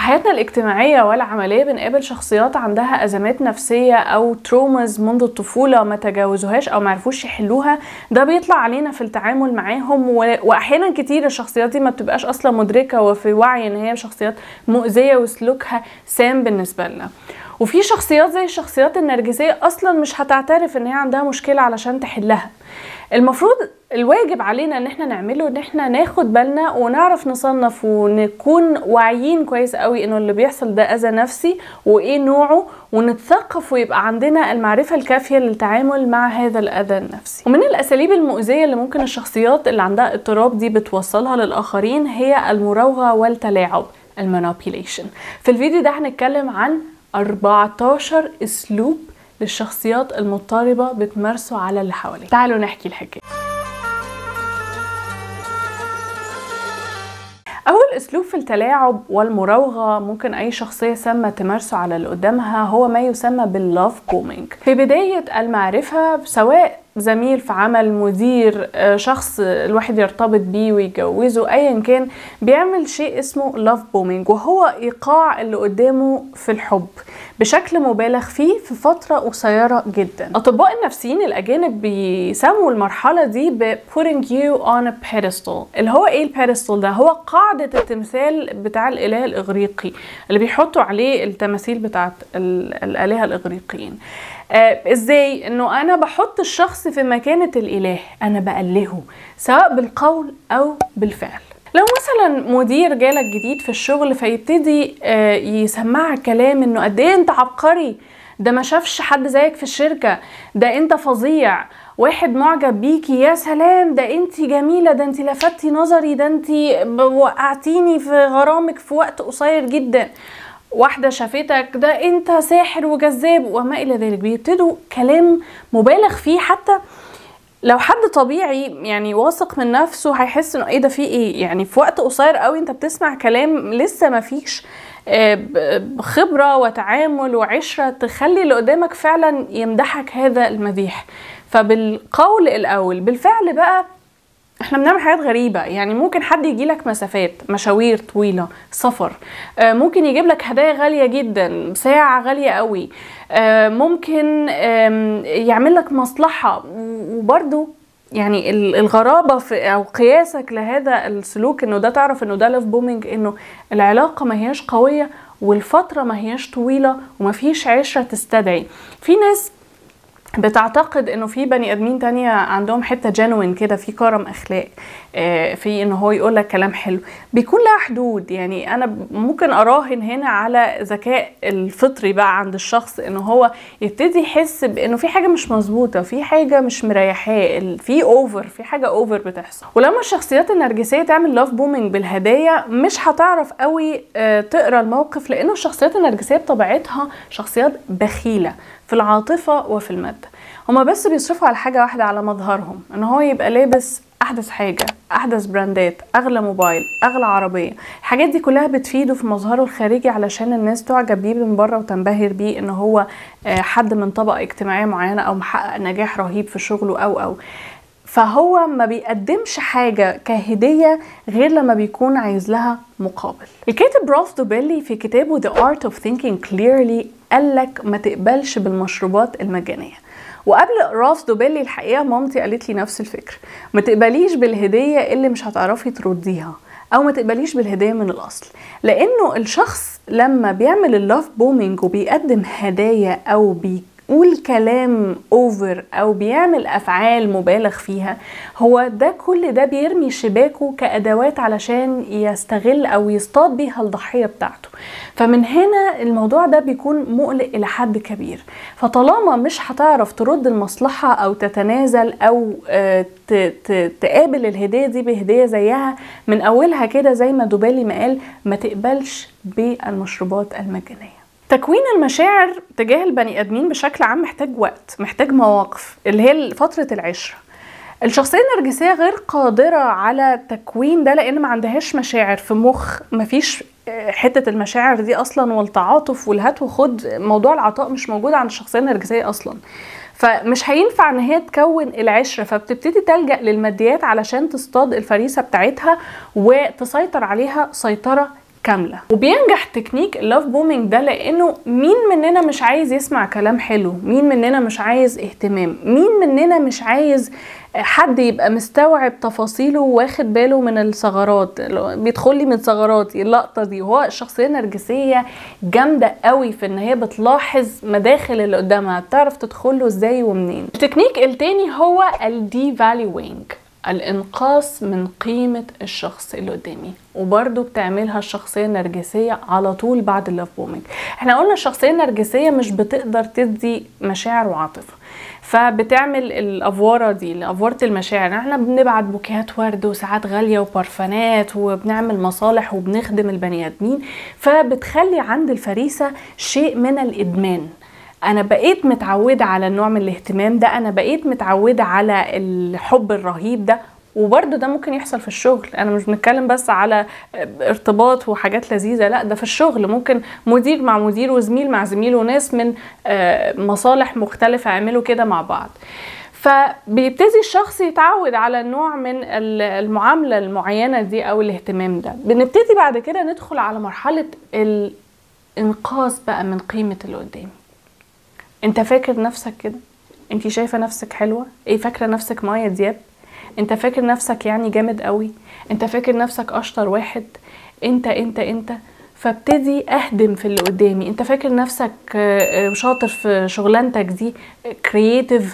حياتنا الاجتماعية والعملية بنقابل شخصيات عندها أزمات نفسية أو ترومز منذ الطفولة ما تجاوزوهاش أو معرفوش يحلوها ده بيطلع علينا في التعامل معاهم و... وأحيانا كتير الشخصيات دي ما بتبقاش أصلا مدركة وفي وعي إن هي شخصيات مؤذية وسلوكها سام بالنسبة لنا وفي شخصيات زي الشخصيات النرجسية أصلا مش هتعترف إن هي عندها مشكلة علشان تحلها المفروض الواجب علينا ان احنا نعمله ان احنا ناخد بالنا ونعرف نصنف ونكون واعيين كويس قوي انه اللي بيحصل ده اذى نفسي وايه نوعه ونتثقف ويبقى عندنا المعرفه الكافيه للتعامل مع هذا الاذى النفسي ومن الاساليب المؤذيه اللي ممكن الشخصيات اللي عندها اضطراب دي بتوصلها للاخرين هي المراوغه والتلاعب المانيبيوليشن في الفيديو ده هنتكلم عن 14 اسلوب للشخصيات المضطربة بتمارسه على اللي حواليه تعالوا نحكي الحكاية أول أسلوب في التلاعب والمراوغة ممكن أي شخصية سامة تمارسه على اللي قدامها هو ما يسمى باللاف بومينج في بداية المعرفة سواء زميل في عمل مدير شخص الواحد يرتبط بيه ويجوزه ايا كان بيعمل شيء اسمه لاف بومينج وهو ايقاع اللي قدامه في الحب بشكل مبالغ فيه في فترة قصيرة جدا أطباء النفسيين الأجانب بيسموا المرحلة دي ب putting you on a pedestal اللي هو إيه البيدستال ده؟ هو قاعدة التمثال بتاع الإله الإغريقي اللي بيحطوا عليه التماثيل بتاعت الآلهة الإغريقيين آه ازاي انه انا بحط الشخص في مكانة الاله انا بألهه سواء بالقول او بالفعل لو مثلا مدير جالك جديد في الشغل فيبتدي آه يسمعك كلام انه قد ايه انت عبقري ده ما شافش حد زيك في الشركة ده انت فظيع واحد معجب بيكي يا سلام ده انت جميلة ده انت لفتي نظري ده انت وقعتيني في غرامك في وقت قصير جدا واحدة شافتك ده انت ساحر وجذاب وما الى ذلك بيبتدوا كلام مبالغ فيه حتى لو حد طبيعي يعني واثق من نفسه هيحس انه ايه ده في ايه يعني في وقت قصير قوي انت بتسمع كلام لسه ما فيش خبرة وتعامل وعشرة تخلي اللي قدامك فعلا يمدحك هذا المديح فبالقول الاول بالفعل بقى احنا بنعمل حاجات غريبة يعني ممكن حد يجي لك مسافات مشاوير طويلة سفر آه ممكن يجيب لك هدايا غالية جدا ساعة غالية قوي آه ممكن آه يعمل لك مصلحة وبرده يعني الغرابة في او قياسك لهذا السلوك انه ده تعرف انه ده لاف بومينج انه العلاقة ما هياش قوية والفترة ما هياش طويلة وما فيش عشرة تستدعي في ناس بتعتقد انه في بني ادمين تانية عندهم حتة جنوين كده في كرم اخلاق في ان هو يقول لك كلام حلو بيكون لها حدود يعني انا ممكن اراهن هنا على ذكاء الفطري بقى عند الشخص انه هو يبتدي يحس بانه في حاجة مش مظبوطة في حاجة مش مريحاه في اوفر في حاجة اوفر بتحصل ولما الشخصيات النرجسية تعمل لاف بومينج بالهدايا مش هتعرف قوي تقرا الموقف لانه الشخصيات النرجسية بطبيعتها شخصيات بخيلة في العاطفة وفي المادة هما بس بيصرفوا على حاجة واحدة على مظهرهم ان هو يبقى لابس احدث حاجة احدث براندات اغلى موبايل اغلى عربية الحاجات دي كلها بتفيده في مظهره الخارجي علشان الناس تعجب بيه من بره وتنبهر بيه ان هو حد من طبقة اجتماعية معينة او محقق نجاح رهيب في شغله او او فهو ما بيقدمش حاجة كهدية غير لما بيكون عايز لها مقابل الكاتب راف دوبيلي في كتابه The Art of Thinking Clearly قالك ما تقبلش بالمشروبات المجانية وقبل راف دوبيلي الحقيقة مامتي قالت لي نفس الفكرة ما تقبليش بالهدية اللي مش هتعرفي ترديها او ما تقبليش بالهدية من الاصل لانه الشخص لما بيعمل اللاف بومينج وبيقدم هدايا او بي بيقول كلام اوفر او بيعمل افعال مبالغ فيها هو ده كل ده بيرمي شباكه كادوات علشان يستغل او يصطاد بيها الضحيه بتاعته فمن هنا الموضوع ده بيكون مقلق الى حد كبير فطالما مش هتعرف ترد المصلحه او تتنازل او تقابل الهديه دي بهديه زيها من اولها كده زي ما دوبالي ما قال ما تقبلش بالمشروبات المجانيه تكوين المشاعر تجاه البني ادمين بشكل عام محتاج وقت محتاج مواقف اللي هي فتره العشره الشخصيه النرجسيه غير قادره على تكوين ده لان ما عندهاش مشاعر في مخ مفيش حته المشاعر دي اصلا والتعاطف والهات وخد موضوع العطاء مش موجود عند الشخصيه النرجسيه اصلا فمش هينفع ان هي تكون العشره فبتبتدي تلجا للماديات علشان تصطاد الفريسه بتاعتها وتسيطر عليها سيطره كامله وبينجح تكنيك اللاف بومينج ده لانه مين مننا مش عايز يسمع كلام حلو مين مننا مش عايز اهتمام مين مننا مش عايز حد يبقى مستوعب تفاصيله واخد باله من الثغرات بيدخل لي من ثغراتي اللقطه دي هو الشخصيه النرجسيه جامده قوي في ان هي بتلاحظ مداخل اللي قدامها بتعرف تدخله ازاي ومنين التكنيك التاني هو الدي فاليوينج الانقاص من قيمة الشخص اللي قدامي وبرده بتعملها الشخصية النرجسية على طول بعد اللاف بومينج احنا قلنا الشخصية النرجسية مش بتقدر تدي مشاعر وعاطفة فبتعمل الافواره دي افوره المشاعر احنا بنبعت بوكيهات ورد وساعات غاليه وبارفانات وبنعمل مصالح وبنخدم البني ادمين فبتخلي عند الفريسه شيء من الادمان انا بقيت متعوده على النوع من الاهتمام ده انا بقيت متعوده على الحب الرهيب ده وبرده ده ممكن يحصل في الشغل انا مش بنتكلم بس على ارتباط وحاجات لذيذه لا ده في الشغل ممكن مدير مع مدير وزميل مع زميل وناس من مصالح مختلفه يعملوا كده مع بعض فبيبتدي الشخص يتعود على النوع من المعامله المعينه دي او الاهتمام ده بنبتدي بعد كده ندخل على مرحله الانقاص بقى من قيمه اللي قدامي انت فاكر نفسك كده انت شايفه نفسك حلوه ايه فاكره نفسك مايا دياب انت فاكر نفسك يعني جامد قوي انت فاكر نفسك اشطر واحد انت انت انت فابتدي اهدم في اللي قدامي انت فاكر نفسك شاطر في شغلانتك دي كرييتيف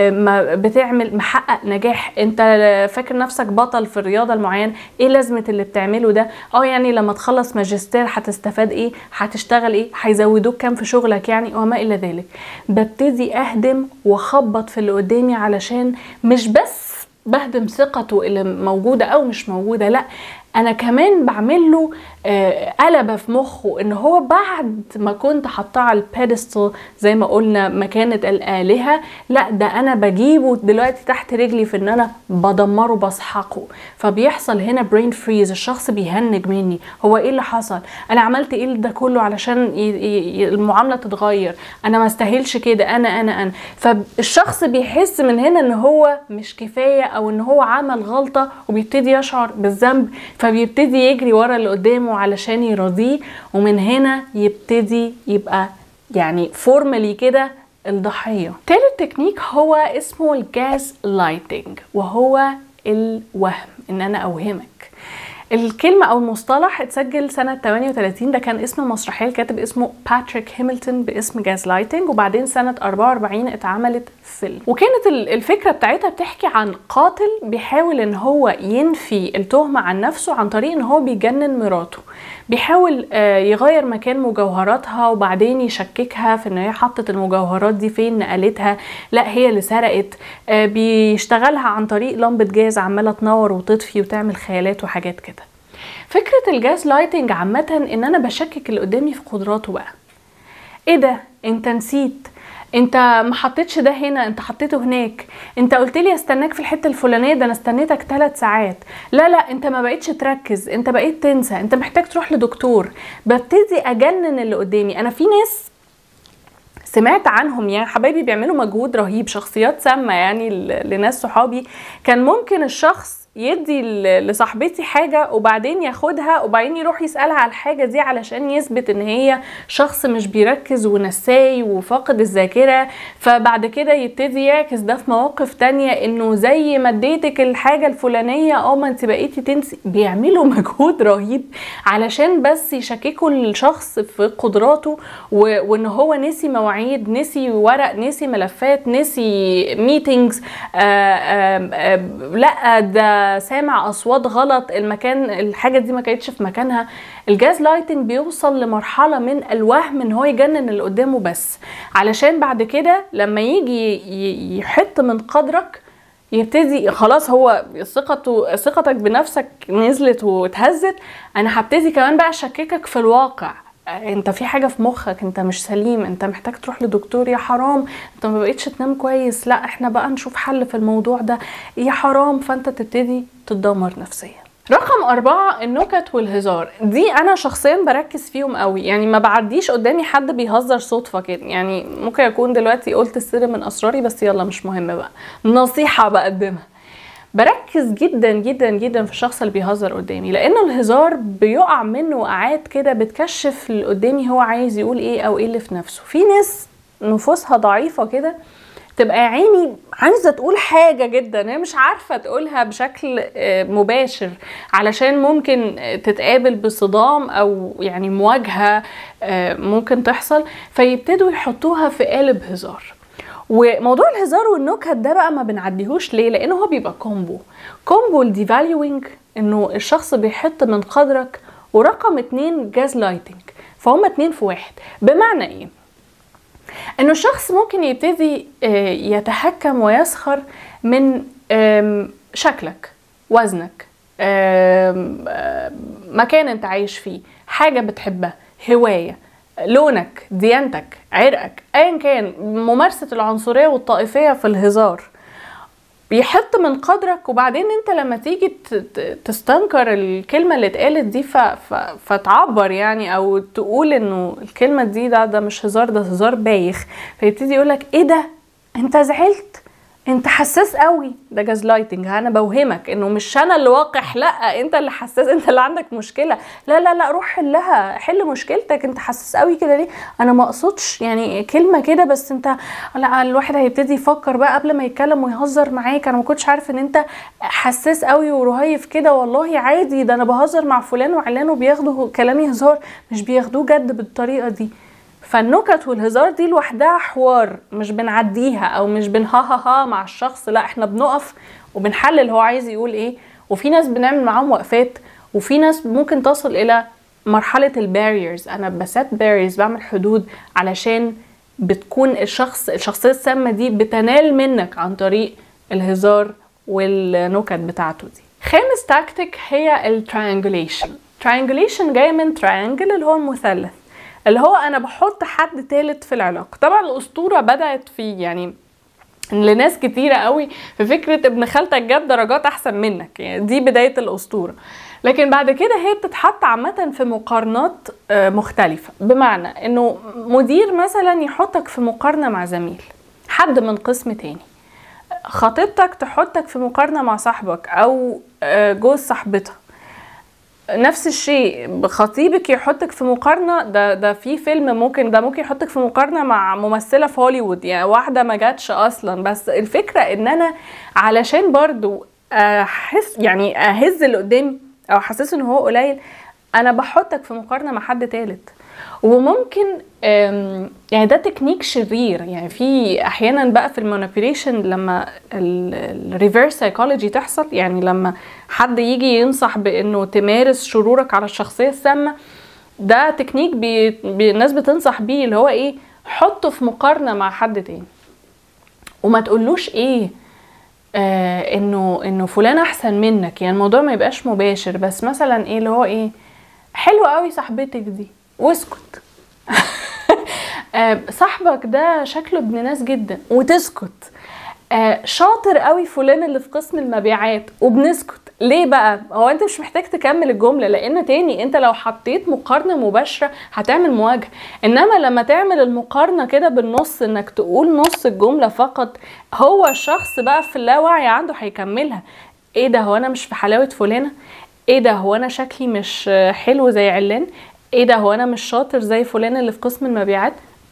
بتعمل محقق نجاح انت فاكر نفسك بطل في الرياضه المعينه ايه لازمه اللي بتعمله ده اه يعني لما تخلص ماجستير هتستفاد ايه هتشتغل ايه هيزودوك كام في شغلك يعني وما الى ذلك ببتدي اهدم واخبط في اللي قدامي علشان مش بس بهدم ثقته اللي موجوده او مش موجوده لا انا كمان بعمل له قلبه في مخه ان هو بعد ما كنت حاطاه على البيدستل زي ما قلنا مكانه الالهه لا ده انا بجيبه دلوقتي تحت رجلي في ان انا بدمره بسحقه فبيحصل هنا برين فريز الشخص بيهنج مني هو ايه اللي حصل انا عملت ايه ده كله علشان المعامله تتغير انا ما استاهلش كده انا انا انا فالشخص بيحس من هنا ان هو مش كفايه او ان هو عمل غلطه وبيبتدي يشعر بالذنب فبيبتدي يجري ورا اللي قدامه علشان يرضيه ومن هنا يبتدي يبقى يعني فورمالي كده الضحية تالت تكنيك هو اسمه الجاز لايتنج وهو الوهم ان انا اوهمك الكلمة أو المصطلح اتسجل سنة 38 ده كان اسم مسرحية الكاتب اسمه باتريك هيملتون باسم جاز لايتنج وبعدين سنة 44 اتعملت فيلم وكانت الفكرة بتاعتها بتحكي عن قاتل بيحاول ان هو ينفي التهمة عن نفسه عن طريق ان هو بيجنن مراته بيحاول يغير مكان مجوهراتها وبعدين يشككها في ان هي حطت المجوهرات دي فين نقلتها لا هي اللي سرقت بيشتغلها عن طريق لمبة جاز عمالة تنور وتطفي وتعمل خيالات وحاجات كده فكرة الجاز لايتنج عامة ان انا بشكك اللي قدامي في قدراته بقى ايه ده انت نسيت انت ما حطيتش ده هنا انت حطيته هناك انت قلت لي استناك في الحته الفلانيه ده انا استنيتك ثلاث ساعات لا لا انت ما بقيتش تركز انت بقيت تنسى انت محتاج تروح لدكتور ببتدي اجنن اللي قدامي انا في ناس سمعت عنهم يعني حبايبي بيعملوا مجهود رهيب شخصيات سامه يعني لناس صحابي كان ممكن الشخص يدي لصاحبتي حاجة وبعدين ياخدها وبعدين يروح يسألها على الحاجة دي علشان يثبت ان هي شخص مش بيركز ونساي وفاقد الذاكرة فبعد كده يبتدي يعكس ده في مواقف تانية انه زي ما اديتك الحاجة الفلانية اه ما انت بقيتي تنسي بيعملوا مجهود رهيب علشان بس يشككوا الشخص في قدراته وان هو نسي مواعيد نسي ورق نسي ملفات نسي ميتينجز لا ده سامع اصوات غلط المكان الحاجه دي ما كانتش في مكانها الجاز لايتنج بيوصل لمرحله من الوهم ان هو يجنن اللي قدامه بس علشان بعد كده لما يجي يحط من قدرك يبتدي خلاص هو ثقته ثقتك بنفسك نزلت واتهزت انا هبتدي كمان بقى اشككك في الواقع انت في حاجه في مخك انت مش سليم انت محتاج تروح لدكتور يا حرام انت ما بقيتش تنام كويس لا احنا بقى نشوف حل في الموضوع ده يا حرام فانت تبتدي تتدمر نفسيا رقم أربعة النكت والهزار دي أنا شخصيا بركز فيهم قوي يعني ما بعديش قدامي حد بيهزر صدفة كده يعني ممكن أكون دلوقتي قلت السر من أسراري بس يلا مش مهم بقى نصيحة بقدمها بركز جدا جدا جدا في الشخص اللي بيهزر قدامي لانه الهزار بيقع منه وقعات كده بتكشف اللي قدامي هو عايز يقول ايه او ايه اللي في نفسه في ناس نفوسها ضعيفه كده تبقى يا عيني عايزه تقول حاجه جدا هي مش عارفه تقولها بشكل آه، مباشر علشان ممكن آه، تتقابل بصدام او يعني مواجهه آه، ممكن تحصل فيبتدوا يحطوها في قالب هزار وموضوع الهزار والنكت ده بقى ما بنعديهوش ليه لانه هو بيبقى كومبو كومبو الديفاليوينج انه الشخص بيحط من قدرك ورقم اتنين جاز لايتنج فهم اتنين في واحد بمعنى ايه انه الشخص ممكن يبتدي آه، يتحكم ويسخر من آم، شكلك وزنك آم، آم، مكان انت عايش فيه حاجة بتحبها هواية لونك ديانتك عرقك ايا كان ممارسة العنصرية والطائفية في الهزار بيحط من قدرك وبعدين انت لما تيجي ت- ت- تستنكر الكلمة اللي اتقالت دي ف... ف... فتعبر يعني او تقول انه الكلمة دي ده ده مش هزار ده هزار بايخ فيبتدي يقولك ايه ده انت زعلت انت حساس قوي ده جاز لايتنج انا بوهمك انه مش انا اللي واقح لا انت اللي حساس انت اللي عندك مشكله لا لا لا روح حلها حل مشكلتك انت حساس قوي كده ليه انا ما اقصدش يعني كلمه كده بس انت لا الواحد هيبتدي يفكر بقى قبل ما يتكلم ويهزر معاك انا ما كنتش عارف ان انت حساس قوي ورهيف كده والله عادي ده انا بهزر مع فلان وعلان وبياخدوا كلامي هزار مش بياخدوه جد بالطريقه دي فالنكت والهزار دي لوحدها حوار مش بنعديها او مش بنها ها ها مع الشخص لا احنا بنقف وبنحلل هو عايز يقول ايه وفي ناس بنعمل معاهم وقفات وفي ناس ممكن تصل الى مرحلة الباريرز انا بسات باريرز بعمل حدود علشان بتكون الشخص الشخصية السامة دي بتنال منك عن طريق الهزار والنكت بتاعته دي خامس تاكتيك هي التريانجوليشن تريانجوليشن جاي من تريانجل اللي هو المثلث اللي هو انا بحط حد تالت في العلاقه طبعا الاسطوره بدات في يعني لناس كتيرة قوي في فكرة ابن خالتك جاب درجات أحسن منك يعني دي بداية الأسطورة لكن بعد كده هي بتتحط عامة في مقارنات آه، مختلفة بمعنى إنه مدير مثلا يحطك في مقارنة مع زميل حد من قسم تاني خطيبتك تحطك في مقارنة مع صاحبك أو آه، جوز صاحبتها نفس الشيء خطيبك يحطك في مقارنه ده ده في فيلم ممكن ده ممكن يحطك في مقارنه مع ممثله في هوليوود يعني واحده ما جاتش اصلا بس الفكره ان انا علشان برضو احس يعني اهز اللي قدامي او احسسه ان هو قليل انا بحطك في مقارنه مع حد تالت وممكن أم، يعني ده تكنيك شرير يعني في احيانا بقى في المانيبيوليشن لما الريفيرس سايكولوجي تحصل يعني لما حد يجي ينصح بانه تمارس شرورك على الشخصيه السامه ده تكنيك بي بي الناس بتنصح بيه اللي هو ايه حطه في مقارنه مع حد تاني وما تقولوش ايه آه انه انه فلان احسن منك يعني الموضوع ما يبقاش مباشر بس مثلا ايه اللي هو ايه حلوه قوي صاحبتك دي واسكت آه، صاحبك ده شكله ابن ناس جدا وتسكت آه، شاطر قوي فلان اللي في قسم المبيعات وبنسكت ليه بقى هو انت مش محتاج تكمل الجمله لان تاني انت لو حطيت مقارنه مباشره هتعمل مواجهه انما لما تعمل المقارنه كده بالنص انك تقول نص الجمله فقط هو الشخص بقى في اللاوعي عنده هيكملها ايه ده هو انا مش في حلاوه فلانه ايه ده هو انا شكلي مش آه، حلو زي علان ايه ده هو انا مش شاطر زي فلان اللي في قسم المبيعات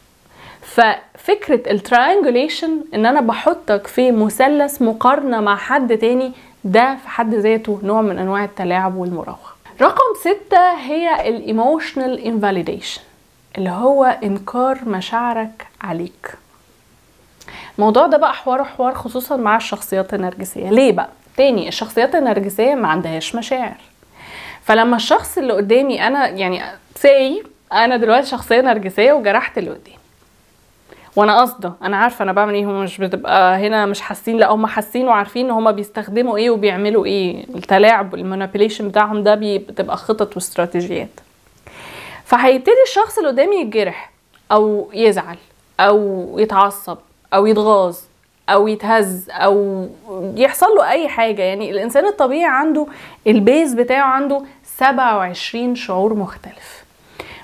ففكرة التراينجوليشن ان انا بحطك في مثلث مقارنة مع حد تاني ده في حد ذاته نوع من انواع التلاعب والمراوغة رقم ستة هي الايموشنال invalidation اللي هو انكار مشاعرك عليك الموضوع ده بقى حوار حوار خصوصا مع الشخصيات النرجسية ليه بقى تاني الشخصيات النرجسية ما عندهاش مشاعر فلما الشخص اللي قدامي انا يعني سي انا دلوقتي شخصيه نرجسيه وجرحت اللي قدامي وانا قاصده انا عارفه انا بعمل ايه هم مش بتبقى هنا مش حاسين لا هم حاسين وعارفين ان هم بيستخدموا ايه وبيعملوا ايه التلاعب المانيبيوليشن بتاعهم ده بي- بتبقى خطط واستراتيجيات فهيبتدي الشخص اللي قدامي يتجرح او يزعل او يتعصب او يتغاظ او يتهز او يحصل له اي حاجه يعني الانسان الطبيعي عنده البيز بتاعه عنده 27 شعور مختلف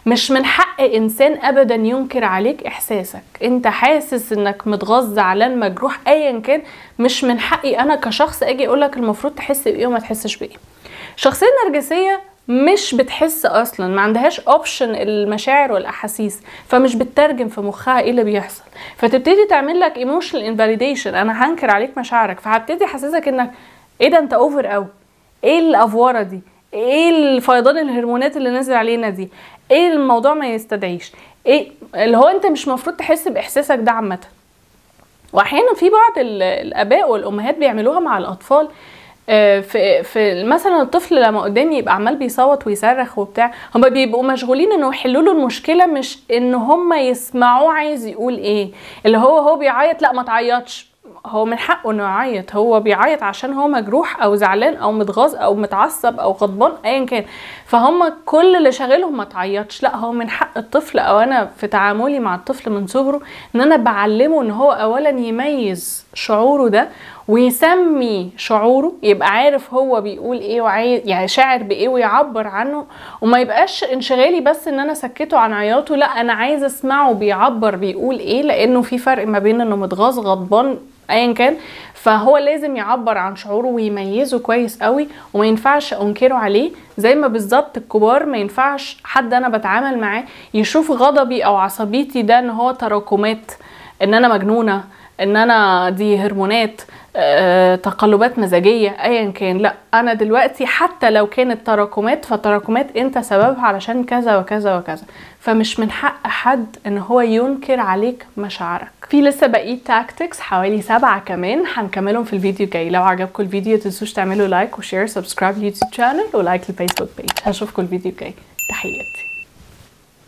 مش من حق انسان ابدا ينكر عليك احساسك انت حاسس انك متغاظ زعلان مجروح ايا كان مش من حقي انا كشخص اجي اقولك المفروض تحس بايه وما تحسش بايه الشخصيه النرجسيه مش بتحس اصلا ما عندهاش اوبشن المشاعر والاحاسيس فمش بتترجم في مخها ايه اللي بيحصل فتبتدي تعمل لك ايموشنال انفاليديشن انا هنكر عليك مشاعرك فهبتدي احسسك انك ايه ده انت اوفر قوي ايه الافوره دي ايه الفيضان الهرمونات اللي نازل علينا دي ايه الموضوع ما يستدعيش ايه اللي هو انت مش مفروض تحس باحساسك ده عامه واحيانا في بعض الاباء والامهات بيعملوها مع الاطفال في في مثلا الطفل لما قدامي يبقى عمال بيصوت ويصرخ وبتاع هم بيبقوا مشغولين انه يحلوا له المشكله مش ان هم يسمعوه عايز يقول ايه اللي هو هو بيعيط لا ما تعيطش هو من حقه انه يعيط هو بيعيط عشان هو مجروح او زعلان او متغاظ او متعصب او غضبان ايا كان فهم كل اللي شاغلهم ما تعيطش لا هو من حق الطفل او انا في تعاملي مع الطفل من صغره ان انا بعلمه ان هو اولا يميز شعوره ده ويسمي شعوره يبقى عارف هو بيقول ايه وعايز يعني شاعر بايه ويعبر عنه وما يبقاش انشغالي بس ان انا سكته عن عياطه لا انا عايز اسمعه بيعبر بيقول ايه لانه في فرق ما بين انه متغاظ غضبان ايا كان فهو لازم يعبر عن شعوره ويميزه كويس قوي وما ينفعش انكره عليه زي ما بالظبط الكبار ما ينفعش حد انا بتعامل معاه يشوف غضبي او عصبيتي ده ان هو تراكمات ان انا مجنونه ان انا دي هرمونات أه تقلبات مزاجيه ايا كان لا انا دلوقتي حتى لو كانت تراكمات فالتراكمات انت سببها علشان كذا وكذا وكذا فمش من حق حد ان هو ينكر عليك مشاعرك في لسه بقيه تاكتكس حوالي سبعه كمان هنكملهم في الفيديو الجاي لو عجبكم الفيديو تنسوش تعملوا لايك وشير سبسكرايب لليوتيوب شانل ولايك للفيسبوك بيج هشوفكم الفيديو الجاي تحياتي